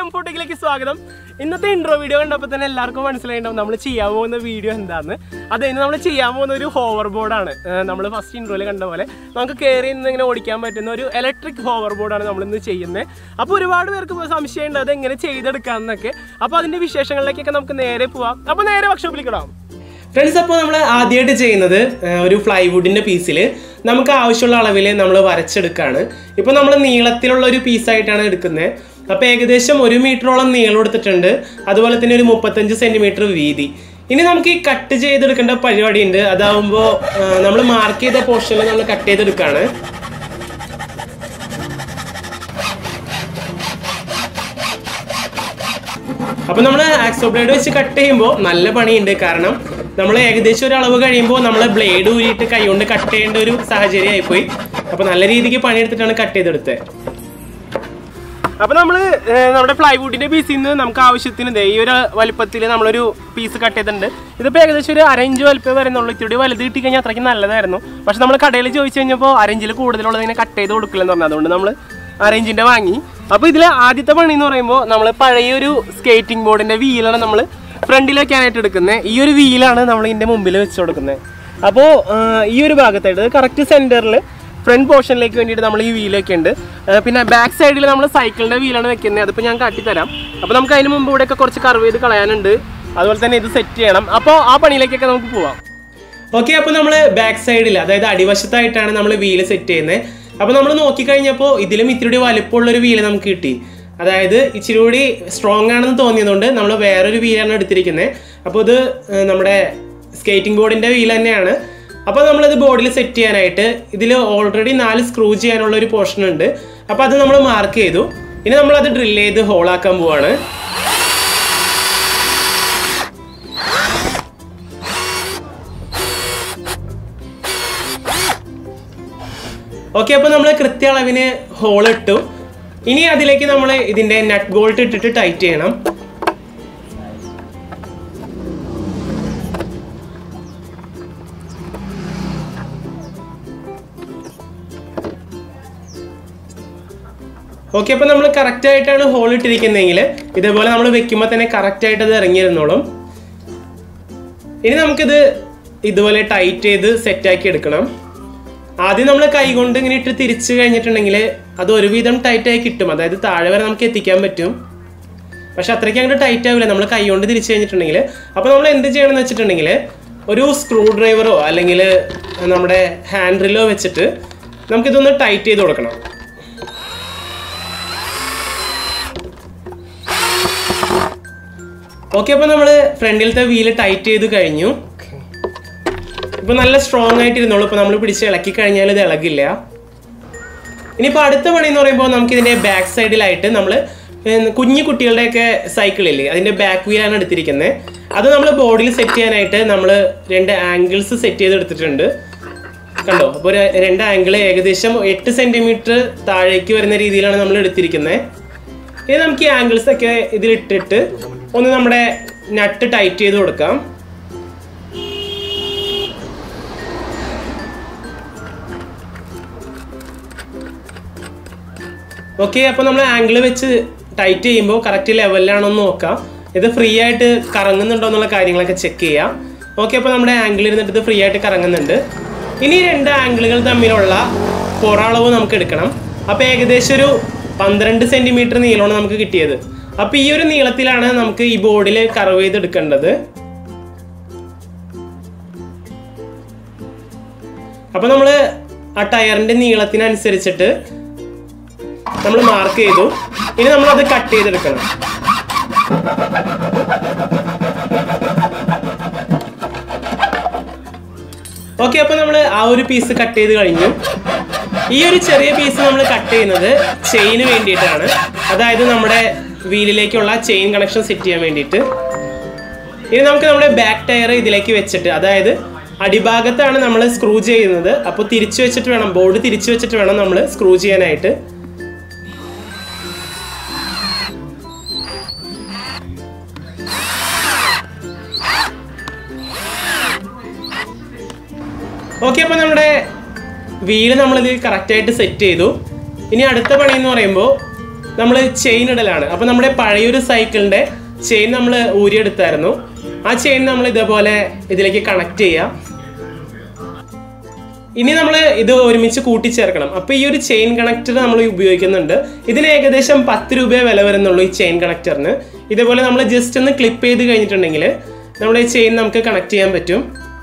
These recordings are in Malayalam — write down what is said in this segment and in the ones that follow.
കംഫോർട്ടിലേക്ക് സ്വാഗതം ഇന്നത്തെ ഇൻട്രോ വീഡിയോ കണ്ടപ്പോൾ തന്നെ എല്ലാവർക്കും മനസ്സിലായിട്ടുണ്ടാവും നമ്മൾ ചെയ്യാൻ പോകുന്ന വീഡിയോ എന്താന്ന് അത് ഇന്ന് നമ്മൾ ചെയ്യാൻ പോകുന്ന ഒരു ഹോവർ ബോർഡാണ് നമ്മൾ ഫസ്റ്റ് ഇൻട്രോയിൽ കണ്ട പോലെ നമുക്ക് കയറി നിന്ന് ഇങ്ങനെ ഓടിക്കാൻ പറ്റുന്ന ഒരു ഇലക്ട്രിക് ഹോവർ ബോർഡാണ് നമ്മൾ ഇന്ന് ചെയ്യുന്നത് അപ്പോൾ ഒരുപാട് പേർക്ക് ഇപ്പോൾ സംശയമുണ്ട് അത് എങ്ങനെ ചെയ്തെടുക്കാമെന്നൊക്കെ അപ്പോൾ അതിൻ്റെ വിശേഷങ്ങളിലേക്കൊക്കെ നമുക്ക് നേരെ പോവാം അപ്പോൾ നേരെ വർക്ക്ഷോപ്പിലേക്ക് ഇടാം ഫ്രണ്ട്സ് അപ്പോൾ നമ്മൾ ആദ്യമായിട്ട് ചെയ്യുന്നത് ആ, ഒരു പ്ലൈവുഡിൻ്റെ പീസിൽ നമുക്ക് ആവശ്യമുള്ള അളവിൽ നമ്മൾ വരച്ചെടുക്കുകയാണ് ഇപ്പോൾ നമ്മൾ നീളത്തിലുള്ള ഒരു പീസായിട്ടാണ് എടുക്കുന്നത് അപ്പോൾ ഏകദേശം ഒരു മീറ്ററോളം നീളം എടുത്തിട്ടുണ്ട് അതുപോലെ തന്നെ ഒരു മുപ്പത്തഞ്ച് സെൻറ്റിമീറ്റർ വീതി ഇനി നമുക്ക് ഈ കട്ട് ചെയ്തെടുക്കേണ്ട പരിപാടി ഉണ്ട് അതാവുമ്പോൾ നമ്മൾ മാർക്ക് ചെയ്ത പോർഷനിൽ നമ്മൾ കട്ട് ചെയ്തെടുക്കുകയാണ് അപ്പോൾ നമ്മൾ ആക്സോ ബ്ലേഡ് വെച്ച് കട്ട് ചെയ്യുമ്പോൾ നല്ല പണിയുണ്ട് കാരണം നമ്മൾ ഏകദേശം ഒരു അളവ് കഴിയുമ്പോൾ നമ്മൾ ബ്ലേഡ് ഊരിയിട്ട് കൈകൊണ്ട് കട്ട് ചെയ്യേണ്ട ഒരു സാഹചര്യമായിപ്പോയി അപ്പോൾ നല്ല രീതിക്ക് പണിയെടുത്തിട്ടാണ് കട്ട് ചെയ്തെടുത്തത് അപ്പോൾ നമ്മൾ നമ്മുടെ പ്ലൈവുഡിന്റെ പീസിൽ നിന്ന് നമുക്ക് ആവശ്യത്തിന് ദേ ഈ ഒരു വലുപ്പത്തിൽ നമ്മളൊരു പീസ് കട്ട് ചെയ്തിട്ടുണ്ട് ഇതിപ്പോൾ ഏകദേശം ഒരു അരഞ്ച് വലുപ്പം വരുന്നുള്ളൂ ഇത്തിരി വലുത് കിട്ടി കഴിഞ്ഞാൽ അത്രയ്ക്ക് നല്ലതായിരുന്നു പക്ഷെ നമ്മൾ കടയിൽ ചോദിച്ചു കഴിഞ്ഞപ്പോൾ അരഞ്ചിൽ കൂടുതലുള്ളത് ഇങ്ങനെ കട്ട് ചെയ്ത് കൊടുക്കില്ലെന്ന് പറഞ്ഞു അതുകൊണ്ട് നമ്മൾ അരഞ്ചിൻ്റെ വാങ്ങി അപ്പോൾ ഇതിൽ ആദ്യത്തെ പണി എന്ന് പറയുമ്പോൾ നമ്മൾ പഴയൊരു സ്കേറ്റിംഗ് ബോർഡിൻ്റെ വീലാണ് നമ്മൾ ഫ്രണ്ടിൽ വെക്കാനായിട്ട് എടുക്കുന്നത് ഈ ഒരു വീലാണ് നമ്മൾ ഇതിൻ്റെ മുമ്പിൽ വെച്ച് കൊടുക്കുന്നത് അപ്പോൾ ഈ ഒരു ഭാഗത്തായിട്ട് കറക്റ്റ് സെൻറ്ററിൽ ഫ്രണ്ട് പോർഷനിലേക്ക് വേണ്ടിയിട്ട് നമ്മൾ ഈ വീലൊക്കെ ഉണ്ട് ആ, പിന്നെ ബാക്ക് സൈഡിൽ നമ്മൾ സൈക്കിളിൻ്റെ വീലാണ് വെക്കുന്നത് അതിപ്പോൾ ഞാൻ കാട്ടിത്തരാം അപ്പോൾ നമുക്ക് അതിന് മുമ്പ് ഇവിടെയൊക്കെ കുറച്ച് കർവ് ചെയ്ത് കളയാനുണ്ട് അതുപോലെ തന്നെ ഇത് സെറ്റ് ചെയ്യണം അപ്പോൾ ആ പണിയിലേക്കൊക്കെ നമുക്ക് പോവാം ഓക്കെ അപ്പോൾ നമ്മൾ ബാക്ക് സൈഡിൽ അതായത് അടിവശത്തായിട്ടാണ് നമ്മൾ വീല് സെറ്റ് ചെയ്യുന്നത് അപ്പോൾ നമ്മൾ നോക്കിക്കഴിഞ്ഞപ്പോൾ ഇതിലും ഇത്തിരി വലുപ്പമുള്ള ഒരു വീല് നമുക്ക് കിട്ടി അതായത് ഇച്ചിരി കൂടി സ്ട്രോങ് ആണെന്ന് തോന്നിയതുകൊണ്ട് നമ്മൾ വേറൊരു വീലാണ് എടുത്തിരിക്കുന്നത് അപ്പോൾ ഇത് ഏർ, നമ്മുടെ സ്കേറ്റിംഗ് ബോർഡിൻ്റെ വീൽ തന്നെയാണ് അപ്പോൾ നമ്മളിത് ബോർഡിൽ സെറ്റ് ചെയ്യാനായിട്ട് ഇതിൽ ഓൾറെഡി നാല് സ്ക്രൂ ചെയ്യാനുള്ള ഒരു പോർഷൻ ഉണ്ട് അപ്പോൾ അത് നമ്മൾ മാർക്ക് ചെയ്തു ഇനി നമ്മൾ അത് ഡ്രിൽ ചെയ്ത് ഹോളാക്കാൻ പോവാണ് ഓക്കെ അപ്പോൾ നമ്മൾ കൃത്യ അളവിന് ഹോൾ ഇട്ടു ഇനി അതിലേക്ക് നമ്മൾ ഇതിൻ്റെ നട്ട് ബോൾട്ട് ഇട്ടിട്ട് ടൈറ്റ് ചെയ്യണം ഓക്കെ അപ്പോൾ നമ്മൾ കറക്റ്റ് ആയിട്ടാണ് ഹോൾ ഇട്ടിരിക്കുന്നതെങ്കിൽ ഇതേപോലെ നമ്മൾ വെക്കുമ്പോൾ തന്നെ കറക്റ്റ് ആയിട്ട് അത് ഇറങ്ങിയിരുന്നോളും ഇനി നമുക്കിത് ഇതുപോലെ ടൈറ്റ് ചെയ്ത് സെറ്റാക്കി എടുക്കണം ആദ്യം നമ്മൾ കൈകൊണ്ട് ഇങ്ങനെ ഇട്ട് തിരിച്ചു കഴിഞ്ഞിട്ടുണ്ടെങ്കിൽ അത് ഒരുവിധം ടൈറ്റായി കിട്ടും അതായത് താഴെ വരെ നമുക്ക് എത്തിക്കാൻ പറ്റും പക്ഷെ അത്രയ്ക്ക് അങ്ങോട്ട് ടൈറ്റ് ആവില്ല നമ്മൾ കൈ കൊണ്ട് തിരിച്ചു കഴിഞ്ഞിട്ടുണ്ടെങ്കിൽ അപ്പോൾ നമ്മൾ എന്ത് ചെയ്യണമെന്ന് വെച്ചിട്ടുണ്ടെങ്കിൽ ഒരു സ്ക്രൂ ഡ്രൈവറോ അല്ലെങ്കിൽ നമ്മുടെ ഹാൻഡിലോ വെച്ചിട്ട് നമുക്കിതൊന്ന് ടൈറ്റ് ചെയ്ത് കൊടുക്കണം ഓക്കെ അപ്പോൾ നമ്മൾ ഫ്രണ്ടിലത്തെ വീല് ടൈറ്റ് ചെയ്ത് കഴിഞ്ഞു ഇപ്പൊ നല്ല സ്ട്രോങ് ആയിട്ട് ഇരുന്നോളൂ ഇപ്പൊ നമ്മൾ പിടിച്ച് ഇളക്കി കഴിഞ്ഞാൽ ഇത് ഇളകില്ല ഇനിയിപ്പോൾ അടുത്ത പണി എന്ന് പറയുമ്പോൾ നമുക്ക് ഇതിന്റെ ബാക്ക് സൈഡിലായിട്ട് നമ്മൾ കുഞ്ഞു കുട്ടികളുടെയൊക്കെ സൈക്കിളില്ലേ അതിന്റെ ബാക്ക് വീലാണ് എടുത്തിരിക്കുന്നത് അത് നമ്മൾ ബോഡിയിൽ സെറ്റ് ചെയ്യാനായിട്ട് നമ്മൾ രണ്ട് ആംഗിൾസ് സെറ്റ് ചെയ്ത് എടുത്തിട്ടുണ്ട് കണ്ടോ അപ്പോൾ ഒരു രണ്ട് ആംഗിൾ ഏകദേശം എട്ട് സെന്റിമീറ്റർ താഴേക്ക് വരുന്ന രീതിയിലാണ് നമ്മൾ എടുത്തിരിക്കുന്നത് ഇനി നമുക്ക് ഈ ആംഗിൾസ് ഒക്കെ ഇതിലിട്ടിട്ട് ഒന്ന് നമ്മുടെ നട്ട് ടൈറ്റ് ചെയ്ത് കൊടുക്കാം ഓക്കെ അപ്പോൾ നമ്മൾ ആംഗിൾ വെച്ച് ടൈറ്റ് ചെയ്യുമ്പോൾ കറക്റ്റ് ലെവലിലാണോ എന്ന് നോക്കാം ഇത് ഫ്രീ ആയിട്ട് കറങ്ങുന്നുണ്ടോ എന്നുള്ള കാര്യങ്ങളൊക്കെ ചെക്ക് ചെയ്യാം ഓക്കെ അപ്പോൾ നമ്മുടെ ആംഗിൾ ഇരുന്നിട്ട് ഇത് ഫ്രീ ആയിട്ട് കറങ്ങുന്നുണ്ട് ഇനി രണ്ട് ആംഗിളുകൾ തമ്മിലുള്ള പുറളവ് നമുക്ക് എടുക്കണം അപ്പോൾ ഏകദേശം ഒരു പന്ത്രണ്ട് സെൻറ്റിമീറ്റർ നീളമാണ് നമുക്ക് കിട്ടിയത് അപ്പോൾ ഈ ഒരു നീളത്തിലാണ് നമുക്ക് ഈ ബോർഡിൽ കറവ് ചെയ്തെടുക്കേണ്ടത് അപ്പോൾ നമ്മൾ ആ ടയറിൻ്റെ നീളത്തിനനുസരിച്ചിട്ട് നമ്മൾ മാർക്ക് ചെയ്തു ഇനി നമ്മൾ അത് കട്ട് ചെയ്തെടുക്കണം ഓക്കെ അപ്പോൾ നമ്മൾ ആ ഒരു പീസ് കട്ട് ചെയ്ത് കഴിഞ്ഞു ഈ ഒരു ചെറിയ പീസ് നമ്മൾ കട്ട് ചെയ്യുന്നത് ചെയിന് വേണ്ടിയിട്ടാണ് അതായത് നമ്മുടെ വീലിലേക്കുള്ള ചെയിൻ കണക്ഷൻ സെറ്റ് ചെയ്യാൻ വേണ്ടിയിട്ട് ഇനി നമുക്ക് നമ്മുടെ ബാക്ക് ടയർ ഇതിലേക്ക് വെച്ചിട്ട് അതായത് അടിഭാഗത്താണ് നമ്മൾ സ്ക്രൂ ചെയ്യുന്നത് അപ്പോൾ തിരിച്ചു വെച്ചിട്ട് വേണം ബോർഡ് തിരിച്ചു വെച്ചിട്ട് വേണം നമ്മൾ സ്ക്രൂ ചെയ്യാനായിട്ട് ഓക്കെ അപ്പോൾ നമ്മുടെ വീല് നമ്മളിത് കറക്റ്റായിട്ട് സെറ്റ് ചെയ്തു ഇനി അടുത്ത പണി എന്ന് പറയുമ്പോൾ നമ്മൾ ചെയിൻ ഇടലാണ് അപ്പോൾ നമ്മുടെ പഴയൊരു സൈക്കിളിൻ്റെ ചെയിൻ നമ്മൾ ഊരിയെടുത്തായിരുന്നു ആ ചെയിൻ നമ്മൾ ഇതേപോലെ ഇതിലേക്ക് കണക്ട് ചെയ്യാം ഇനി നമ്മൾ ഇത് ഒരുമിച്ച് കൂട്ടിച്ചേർക്കണം അപ്പോൾ ഈ ഒരു ചെയിൻ കണക്ടർ നമ്മൾ ഉപയോഗിക്കുന്നുണ്ട് ഇതിന് ഏകദേശം പത്ത് രൂപയെ വില വരുന്നുള്ളൂ ഈ ചെയിൻ കണക്ടറിന് ഇതേപോലെ നമ്മൾ ജസ്റ്റ് ഒന്ന് ക്ലിപ്പ് ചെയ്ത് കഴിഞ്ഞിട്ടുണ്ടെങ്കിൽ നമ്മുടെ ഈ ചെയിൻ നമുക്ക് കണക്ട് ചെയ്യാൻ പറ്റും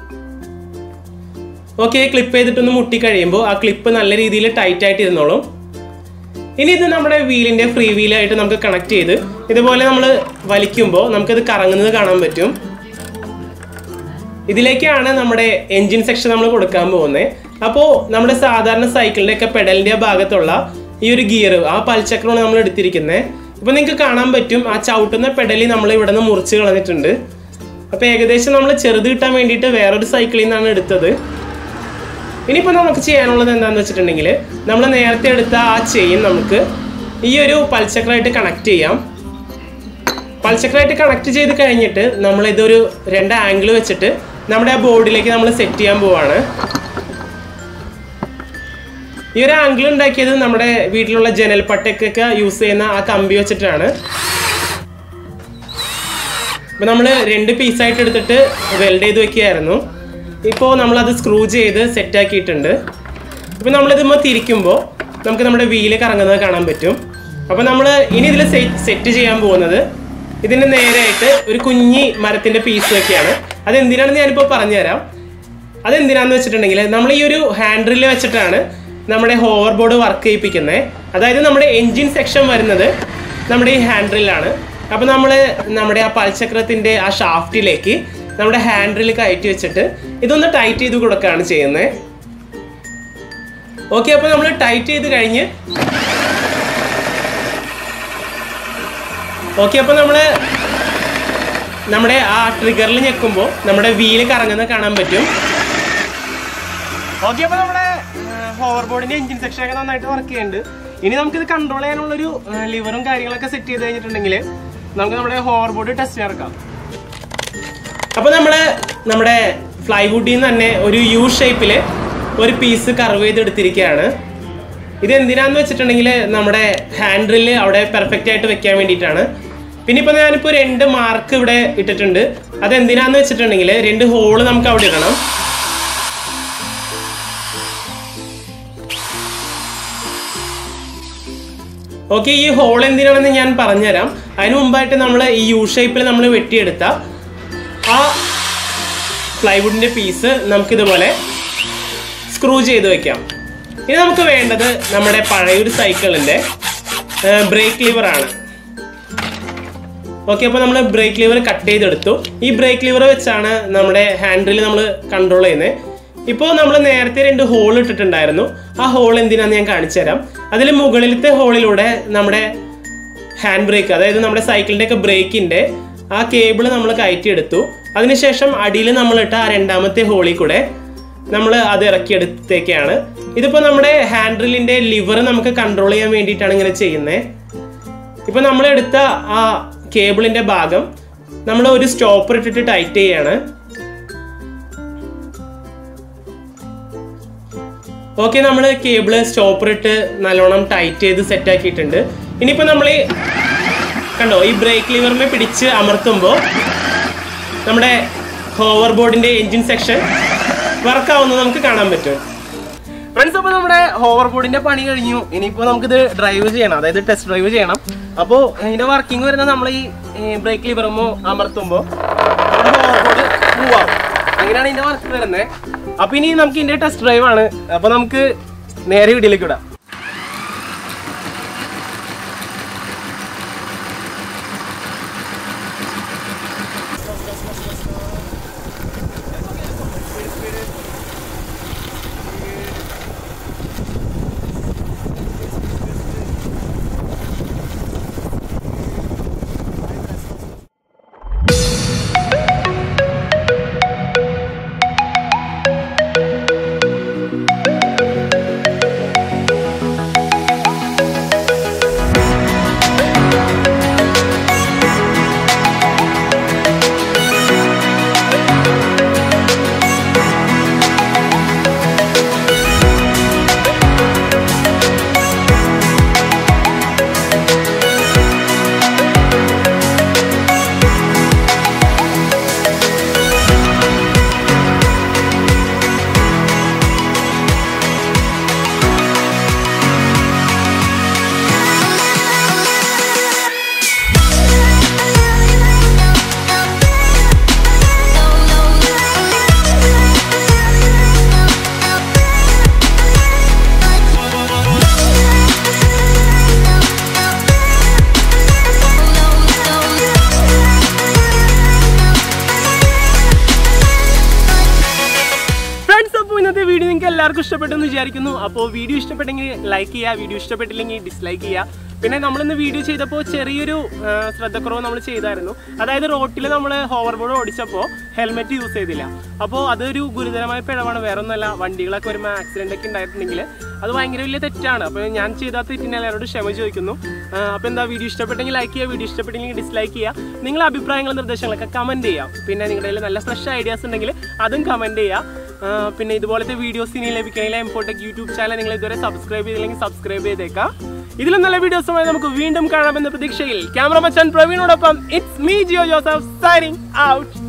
ഓക്കെ ക്ലിപ്പ് ചെയ്തിട്ടൊന്ന് മുട്ടി കഴിയുമ്പോൾ ആ ക്ലിപ്പ് നല്ല രീതിയിൽ ടൈറ്റ് ആയിട്ട് ഇരുന്നോളും ഇനി ഇത് നമ്മുടെ വീലിൻ്റെ ഫ്രീ വീലായിട്ട് നമുക്ക് കണക്ട് ചെയ്ത് ഇതുപോലെ നമ്മൾ വലിക്കുമ്പോൾ നമുക്കിത് കറങ്ങുന്നത് കാണാൻ പറ്റും ഇതിലേക്കാണ് നമ്മുടെ എൻജിൻ സെക്ഷൻ നമ്മൾ കൊടുക്കാൻ പോകുന്നത് അപ്പോൾ നമ്മുടെ സാധാരണ സൈക്കിളിൻ്റെ ഒക്കെ പെഡലിൻ്റെ ഭാഗത്തുള്ള ഈ ഒരു ഗിയർ ആ പൽചക്രമാണ് നമ്മൾ എടുത്തിരിക്കുന്നത് ഇപ്പോൾ നിങ്ങൾക്ക് കാണാൻ പറ്റും ആ ചവിട്ടുന്ന പെഡലി നമ്മൾ ഇവിടെ നിന്ന് മുറിച്ച് കളഞ്ഞിട്ടുണ്ട് അപ്പോൾ ഏകദേശം നമ്മൾ ചെറുത് കിട്ടാൻ വേണ്ടിയിട്ട് വേറൊരു സൈക്കിളിൽ നിന്നാണ് എടുത്തത് ഇനിയിപ്പോൾ നമുക്ക് ചെയ്യാനുള്ളത് എന്താണെന്ന് വെച്ചിട്ടുണ്ടെങ്കിൽ നമ്മൾ നേരത്തെ എടുത്ത ആ ചെയിൻ നമുക്ക് ഈ ഒരു പൽചക്രമായിട്ട് കണക്ട് ചെയ്യാം പൾച്ചക്കറായിട്ട് കണക്ട് ചെയ്ത് കഴിഞ്ഞിട്ട് നമ്മൾ ഇതൊരു രണ്ട് ആംഗിൾ വെച്ചിട്ട് നമ്മുടെ ആ ബോർഡിലേക്ക് നമ്മൾ സെറ്റ് ചെയ്യാൻ പോവാണ് ഈ ഒരു ആംഗിൾ ഉണ്ടാക്കിയത് നമ്മുടെ വീട്ടിലുള്ള ജനൽ പട്ടയ്ക്കൊക്കെ യൂസ് ചെയ്യുന്ന ആ കമ്പി വെച്ചിട്ടാണ് അപ്പോൾ നമ്മൾ രണ്ട് പീസായിട്ട് എടുത്തിട്ട് വെൽഡ് ചെയ്ത് വെക്കുകയായിരുന്നു ഇപ്പോൾ നമ്മളത് സ്ക്രൂ ചെയ്ത് സെറ്റ് ആക്കിയിട്ടുണ്ട് ഇപ്പോൾ നമ്മളിതുമ്പോൾ തിരിക്കുമ്പോൾ നമുക്ക് നമ്മുടെ വീല് കറങ്ങുന്നത് കാണാൻ പറ്റും അപ്പോൾ നമ്മൾ ഇനി ഇതിൽ സെറ്റ് ചെയ്യാൻ പോകുന്നത് ഇതിന് നേരെയായിട്ട് ഒരു കുഞ്ഞി മരത്തിൻ്റെ പീസ് ഒക്കെയാണ് അതെന്തിനാണെന്ന് ഞാനിപ്പോൾ പറഞ്ഞുതരാം അതെന്തിനാന്ന് വെച്ചിട്ടുണ്ടെങ്കിൽ നമ്മൾ ഈ ഒരു ഹാൻഡിൽ വെച്ചിട്ടാണ് നമ്മുടെ ഹോവർ ബോർഡ് വർക്ക് ചെയ്യിപ്പിക്കുന്നത് അതായത് നമ്മുടെ എൻജിൻ സെക്ഷൻ വരുന്നത് നമ്മുടെ ഈ ഹാൻഡിലാണ് അപ്പോൾ നമ്മൾ നമ്മുടെ ആ പൽചക്രത്തിൻ്റെ ആ ഷാഫ്റ്റിലേക്ക് നമ്മുടെ ഹാൻഡിൽ കയറ്റി വെച്ചിട്ട് ഇതൊന്ന് ടൈറ്റ് ചെയ്ത് കൊടുക്കുകയാണ് ചെയ്യുന്നത് ഓക്കെ അപ്പോൾ നമ്മൾ ടൈറ്റ് ചെയ്ത് കഴിഞ്ഞ് ഓക്കെ അപ്പോൾ നമ്മൾ നമ്മുടെ ആ ട്രിഗറിൽ ഞെക്കുമ്പോൾ നമ്മുടെ വീല് കറങ്ങുന്നത് കാണാൻ പറ്റും ഓക്കെ അപ്പോൾ നമ്മുടെ ഹോവർ ബോർഡിന്റെ എഞ്ചിൻ സെക്ഷൻ ഒക്കെ നന്നായിട്ട് വർക്ക് ചെയ്യുന്നുണ്ട് ഇനി നമുക്കിത് കൺട്രോൾ ചെയ്യാനുള്ളൊരു ലിവറും കാര്യങ്ങളൊക്കെ സെറ്റ് ചെയ്ത് കഴിഞ്ഞിട്ടുണ്ടെങ്കിൽ നമുക്ക് നമ്മുടെ ഹോവർ ബോർഡ് ടെസ്റ്റ് ചേർക്കാം അപ്പോൾ നമ്മൾ നമ്മുടെ ഫ്ലൈവുഡിൽ നിന്ന് തന്നെ ഒരു യു ഷേപ്പിൽ ഒരു പീസ് കർവ് ചെയ്തെടുത്തിരിക്കുകയാണ് ഇത് എന്തിനാന്ന് വെച്ചിട്ടുണ്ടെങ്കിൽ നമ്മുടെ ഹാൻഡിൽ അവിടെ പെർഫെക്റ്റ് ആയിട്ട് വെക്കാൻ വേണ്ടിയിട്ടാണ് പിന്നെ ഇപ്പോൾ ഞാനിപ്പോൾ രണ്ട് മാർക്ക് ഇവിടെ ഇട്ടിട്ടുണ്ട് അത് എന്തിനാന്ന് വെച്ചിട്ടുണ്ടെങ്കിൽ രണ്ട് ഹോള് നമുക്ക് അവിടെ ഇടണം ഓക്കെ ഈ ഹോൾ എന്തിനാണെന്ന് ഞാൻ പറഞ്ഞുതരാം അതിന് മുമ്പായിട്ട് നമ്മൾ ഈ യു ഷേപ്പിൽ നമ്മൾ വെട്ടിയെടുത്ത ആ പ്ലൈവുഡിൻ്റെ പീസ് നമുക്കിതുപോലെ സ്ക്രൂ ചെയ്ത് വെക്കാം ഇനി നമുക്ക് വേണ്ടത് നമ്മുടെ പഴയൊരു സൈക്കിളിൻ്റെ ബ്രേക്ക് ലിവറാണ് ഓക്കെ അപ്പോൾ നമ്മൾ ബ്രേക്ക് ലിവർ കട്ട് ചെയ്തെടുത്തു ഈ ബ്രേക്ക് ലിവർ വെച്ചാണ് നമ്മുടെ ഹാൻഡിൽ നമ്മൾ കൺട്രോൾ ചെയ്യുന്നത് ഇപ്പോൾ നമ്മൾ നേരത്തെ രണ്ട് ഹോൾ ഇട്ടിട്ടുണ്ടായിരുന്നു ആ ഹോൾ എന്തിനാന്ന് ഞാൻ കാണിച്ചു തരാം അതിൽ മുകളിലത്തെ ഹോളിലൂടെ നമ്മുടെ ഹാൻഡ് ബ്രേക്ക് അതായത് നമ്മുടെ സൈക്കിളിൻ്റെ ഒക്കെ ബ്രേക്കിൻ്റെ ആ കേബിൾ നമ്മൾ കയറ്റിയെടുത്തു അതിനുശേഷം അടിയിൽ നമ്മളിട്ട ആ രണ്ടാമത്തെ ഹോളിൽ കൂടെ നമ്മൾ അത് ഇറക്കിയെടുത്തേക്കാണ് ഇതിപ്പോൾ നമ്മുടെ ഹാൻഡിലിൻ്റെ ലിവർ നമുക്ക് കൺട്രോൾ ചെയ്യാൻ വേണ്ടിയിട്ടാണ് ഇങ്ങനെ ചെയ്യുന്നത് ഇപ്പോൾ നമ്മൾ എടുത്ത ആ കേബിളിൻ്റെ ഭാഗം നമ്മൾ ഒരു സ്റ്റോപ്പർ ഇട്ടിട്ട് ടൈറ്റ് ചെയ്യാണ് ഓക്കെ നമ്മൾ കേബിള് സ്റ്റോപ്പർ ഇട്ട് നല്ലോണം ടൈറ്റ് ചെയ്ത് സെറ്റ് ആക്കിയിട്ടുണ്ട് ഇനിയിപ്പോൾ നമ്മൾ ഈ കണ്ടോ ഈ ബ്രേക്ക് ലിവറിനെ പിടിച്ച് അമർത്തുമ്പോൾ നമ്മുടെ ഹോവർ ബോർഡിൻ്റെ എൻജിൻ സെക്ഷൻ വർക്ക് ആവുന്നത് നമുക്ക് കാണാൻ പറ്റും ഫ്രണ്ട്സ് അപ്പോൾ നമ്മുടെ ഹോവർ ബോർഡിന്റെ പണി കഴിഞ്ഞു ഇനിയിപ്പോൾ നമുക്കിത് ഡ്രൈവ് ചെയ്യണം അതായത് ടെസ്റ്റ് ഡ്രൈവ് ചെയ്യണം അപ്പോൾ ഇതിന്റെ വർക്കിംഗ് വരുന്നത് നമ്മൾ ഈ ബ്രേക്ക് ലിവറുമ്പോൾ അമർത്തുമ്പോൾ നമ്മുടെ ഹോവർ ബോർഡ് മൂവ് ആവും അങ്ങനെയാണ് ഇതിന്റെ വർക്ക് വരുന്നത് അപ്പോൾ ഇനി നമുക്ക് ഇതിന്റെ ടെസ്റ്റ് ഡ്രൈവ് ആണ് അപ്പോൾ നമുക്ക് നേരെ വീഡിയോയിലേക്ക് വിടാം എല്ലാവർക്കും ഇഷ്ടപ്പെട്ടെന്ന് വിചാരിക്കുന്നു അപ്പോൾ വീഡിയോ ഇഷ്ടപ്പെട്ടെങ്കിൽ ലൈക്ക് ചെയ്യുക വീഡിയോ ഇഷ്ടപ്പെട്ടില്ലെങ്കിൽ ഡിസ്ലൈക്ക് ചെയ്യുക പിന്നെ നമ്മളിന്ന് വീഡിയോ ചെയ്തപ്പോൾ ചെറിയൊരു ആ, ശ്രദ്ധക്കുറവ് നമ്മൾ ചെയ്തായിരുന്നു അതായത് റോട്ടിൽ നമ്മൾ ഹോവർ ബോർഡ് ഓടിച്ചപ്പോൾ ഹെൽമെറ്റ് യൂസ് ചെയ്തില്ല അപ്പോൾ അതൊരു ഗുരുതരമായ പിഴവാണ് വേറെ ഒന്നല്ല വണ്ടികളൊക്കെ വരുമ്പോൾ ആക്സിഡൻ്റ് ഒക്കെ ഉണ്ടായിട്ടുണ്ടെങ്കിൽ അത് ഭയങ്കര വലിയ തെറ്റാണ് അപ്പോൾ ഞാൻ ചെയ്ത തെറ്റിന് എല്ലാവരോടും ക്ഷമ ചോദിക്കുന്നു അപ്പോൾ എന്താ വീഡിയോ ഇഷ്ടപ്പെട്ടെങ്കിൽ ലൈക്ക് ചെയ്യുക വീഡിയോ ഇഷ്ടപ്പെട്ടെങ്കിൽ ഡിസ്ലൈക്ക് ചെയ്യുക നിങ്ങളുടെ അഭിപ്രായങ്ങളും നിർദ്ദേശങ്ങളൊക്കെ കമൻറ്റ് ചെയ്യുക പിന്നെ നിങ്ങളുടെ കയ്യിൽ നല്ല ഫ്രഷ് ഐഡിയാസ് ഉണ്ടെങ്കിൽ അതും കമൻറ്റ് ചെയ്യുക ആ, പിന്നെ ഇതുപോലത്തെ വീഡിയോസ് ഇനി ലഭിക്കണമെങ്കിൽ എംപോട്ടെക് യൂട്യൂബ് ചാനൽ നിങ്ങൾ ഇതുവരെ സബ്സ്ക്രൈബ് ചെയ്തില്ലെങ്കിൽ സബ്സ്ക്രൈബ് ചെയ്തേക്കാം ഇതിലും നല്ല വീഡിയോസുമായി നമുക്ക് വീണ്ടും കാണാമെന്ന പ്രതീക്ഷയിൽ ക്യാമറ മച്ചാൻ പ്രവീണോടൊപ്പം it's me Jio Joseph signing out